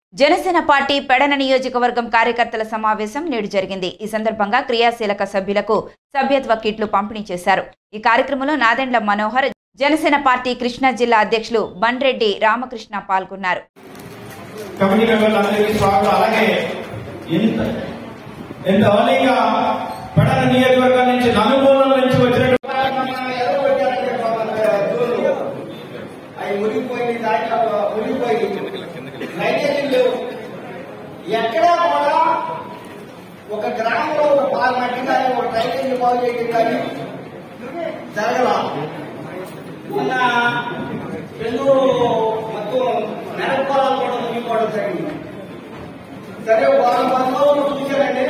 Janasena party Pedana నియోజకవర్గం కార్యకర్తల సమావేశం నేడు జరిగింది ఈ సందర్భంగా క్రియాశీలక సభ్యులకు సభ్యత్వ కిట్లు పంపిణీ చేశారు ఈ కార్యక్రమంలో నాదెండ్ల మనోహర్ జనసేన పార్టీ కృష్ణా జిల్లా అధ్యక్షులు బండ్రెడ్డి రామకృష్ణ పాల్గొన్నారు కమిటీ మెంబర్లందరికీ స్వాగతం అలాగే ఎంత ఎంత అర్లీగా పడన నియోజకవర్గం నుంచి నలుమూలల నుంచి వచ్చినటువంటి అవి మునిగిపోయి దాంట్లో మునిగిపోయి డ్రైనేజీలు లేవు ఎక్కడా కూడా ఒక గ్రామంలో ఒక బాగా మట్టి కానీ ఒక డ్రైనేజీ బాగు చేయడం కానీ జరగల మొన్న ఎన్నో మొత్తం నెలకొలాలు కూడా మునిగిపోవడం జరిగింది సరే వాళ్ళ బంధువులు చూశారండి